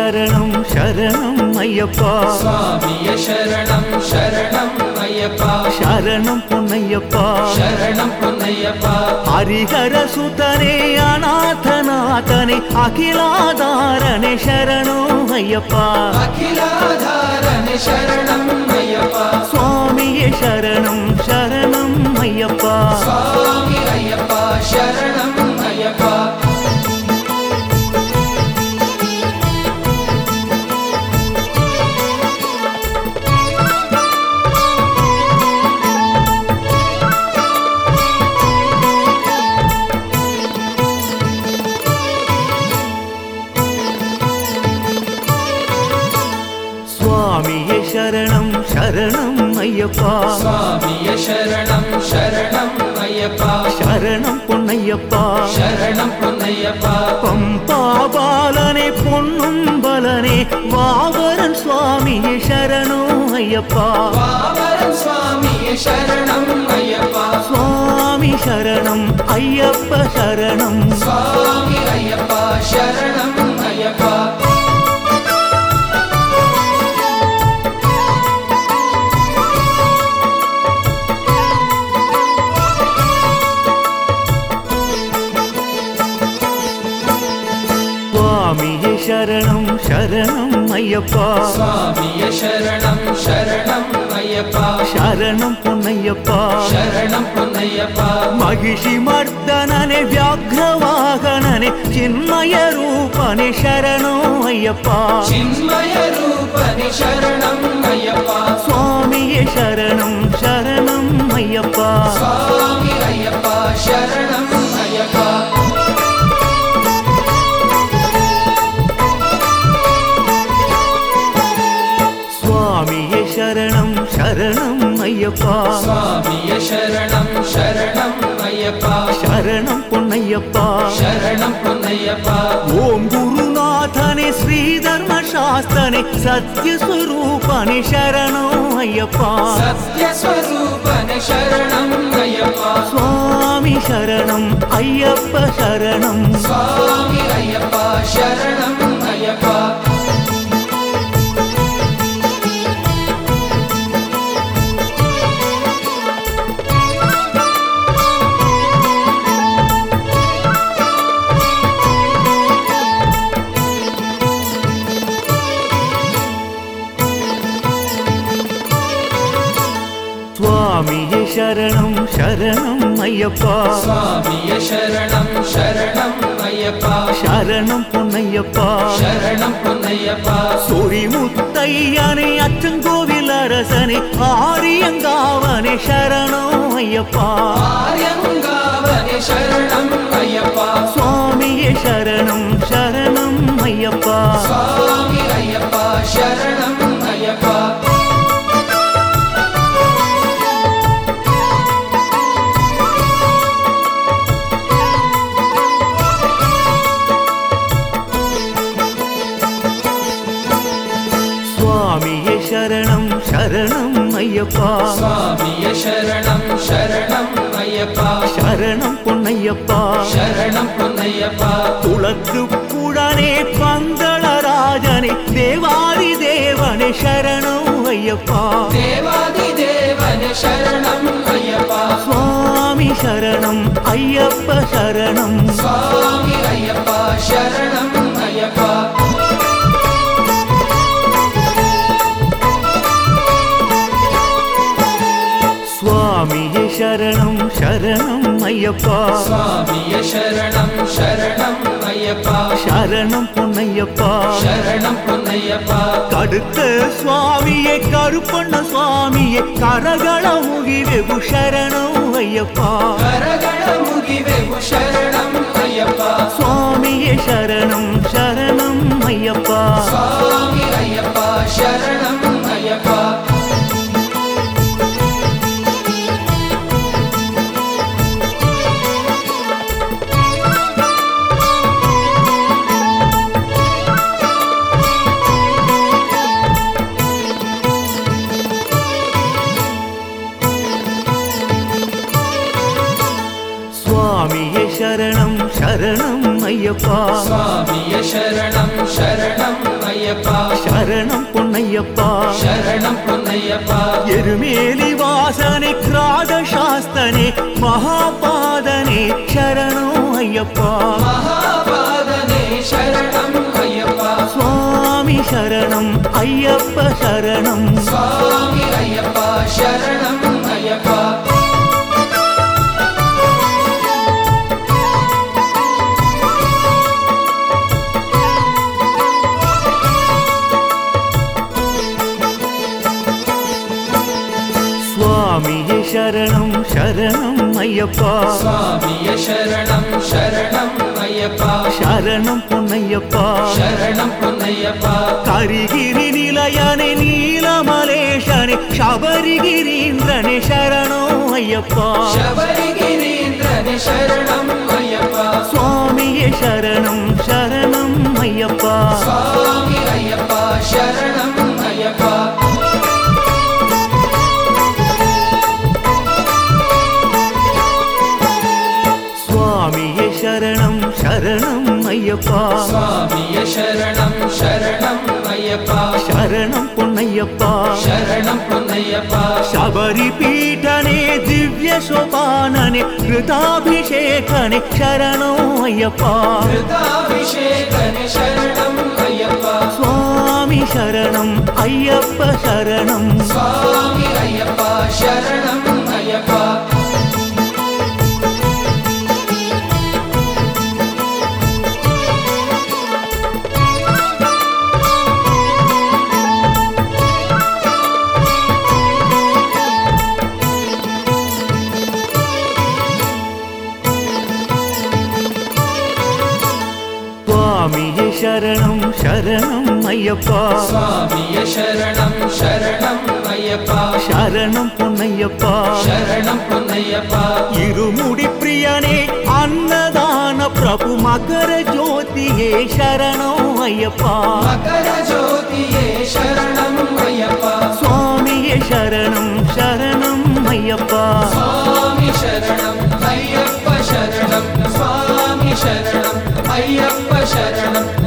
சரணம் சரணம் ஐயப்பா சுவாமிய சரணம் சரணம் ஐயப்பா சரணம் பொன்னையப்பா சரணம் பொன்னையப்பா ஹரிஹர சுதனே அநாதநாதனே அகிலாதாரனே சரணம் ஐயப்பா அகிலாதாரண சரணம் ஐயப்பா சுவாமியே சரணம் சரணம் ஐயப்பா சுவாமி ஐயப்பா சரணம் ஐயப்பா சுவாமியே சரணம் சரணம் ஐயப்பா சுவாமிய சரணம் சரணம் ஐயப்பா சரணம் பொன்னையப்பா சரணம் பொன்னையப்பா பம்பா பாலனே பொன்னும் பலனே வாவரன் சுவாமியே சரணம் ஐயப்பா பாவரன் சுவாமிய சரணம் ஐயப்பா சுவாமி சரணம் ஐயப்ப சரணம் சுவாமி ஐயப்பா சரணம் ஐயப்பா சுவாமியே சரணம் சரணம் ஐயப்பா சுவாமிய சரணம் சரணம் ஐயப்பா சரணம் பொன்னையப்பா சரணம் பொன்னையப்பா மகிஷி மர்தனனே வியாಘ್ರவாகனனே சின்மய ரூபனே சரணம் ஐயப்பா சின்மய ரூபனி சரணம் ஐயப்பா சுவாமியே சரணம் சரணம் ஐயப்பா சுவாமி ஐயப்பா சரணம் ஐயப்பா சுவாமியே சரணம் சரணம் ஐயப்பா சுவாமிய சரணம் சரணம் ஐயப்பா சரணம் பொன்னையப்பா சரணம் பொன்னையப்பா ஓம் குருநாதனே ஸ்ரீ தர்ம சாஸ்தனே சத்யஸ்வரூபனே சரணம் ஐயப்பா சத்யஸ்வரூபனி சரணம் ஐயப்பா சுவாமி சரணம் ஐயப்ப சரணம் சுவாமி ஐயப்பா சரணம் ஐயப்பா சுவாமியே சரணம் சரணம் ஐயப்பா சுவாமிய சரணம் சரணம் ஐயப்பா சரணம் பொன்னையப்பா சரணம் பொன்னையப்பா சொரி முத்தையனே அச்சங்கோவில் அரசனே ஆரியங்காவனே சரணம் ஐயப்பா ஆரியங்காவனி சரணம் ஐயப்பா சுவாமியே சரணம் சரணம் ஐயப்பா சுவாமி ஐயப்பா சரணம் ஐயப்பா சுவாமியே சரணம் சரணம் ஐயப்பா சுவாமிய சரணம் சரணம் ஐயப்பா சரணம் பொன்னையப்பா சரணம் பொன்னையப்பா துளக்கு புழனே பந்தளராஜனே தேவாதி தேவனே சரணம் ஐயப்பா தேவாதி தேவனி சரணம் ஐயப்பா சுவாமி சரணம் ஐயப்ப சரணம் சுவாமி ஐயப்பா சரணம் ஐயப்பா சுவாமியே சரணம் சரணம் ஐயப்பா சுவாமிய சரணம் சரணம் ஐயப்பா சரணம் பொன்னையப்பா சரணம் பொன்னையப்பா கடுத்த சுவாமியே கருப்பண்ண சுவாமியே கரகள முகிவெகு சரணம் ஐயப்பா கரகள முகிவெகு சரணம் ஐயப்பா சுவாமியே சரணம் சரணம் ஐயப்பா சுவாமி ஐயப்பா சரணம் ஐயப்பா சுவாமியே சரணம் சரணம் ஐயப்பா சுவாமிய சரணம் சரணம் ஐயப்பா ஐயப்பா சரணம் பொன்னையப்பா சரணம் பொன்னையப்பா எருமேலி வாசனை கிராத சாஸ்தனே மகாபாதனே சரணம் ஐயப்பா மகாபாதனே சரணம் ஐயப்பா சுவாமி சரணம் ஐயப்ப சரணம் சுவாமி ஐயப்பா சரணம் ஐயப்பா சுவாமியே சரணம் சரணம் ஐயப்பா சுவாமிய சரணம் சரணம் ஐயப்பா சரணம் பொன்னையப்பா சரணம் பொன்னையப்பா கரிகிரி நிலையனே நீலமலேஷனே சபரிகிரீந்திரனே சரணம் ஐயப்பா சபரிகிரீந்திரனே சரணம் ஐயப்பா சுவாமியே சரணம் சரணம் ஐயப்பா சுவாமி ஐயப்பா சரணம் ஐயப்பா சுவாமியே சரணம் சரணம் ஐயப்பா சுவாமிய சரணம் சரணம் ஐயப்பா சரணம் பொன்னையப்பா சரணம் பொன்னையப்பா சபரி பீட்டனே திவ்ய சோபானனே கிருதாபிஷேகனே சரணம் ஐயப்பா கிருதாபிஷேகனே சரணம் ஐயப்பா சுவாமி சரணம் ஐயப்ப சரணம் சுவாமி ஐயப்பா சரணம் ஐயப்பா சுவாமியே சரணம் சரணம் ஐயப்பா சுவாமிய சரணம் சரணம் ஐயப்பா சரணம் பொன்னையப்பா சரணம் பொன்னையப்பா இருமுடி பிரியனே அன்னதான பிரபு மகர ஜோதியே சரணம் ஐயப்பா மகர ஜோதியே சரணம் ஐயப்பா சுவாமியே சரணம் சரணம் ஐயப்பா சுவாமி சரணம் ஐயப்ப சரணம் சுவாமி சரணம் ஐயப்ப சரணம்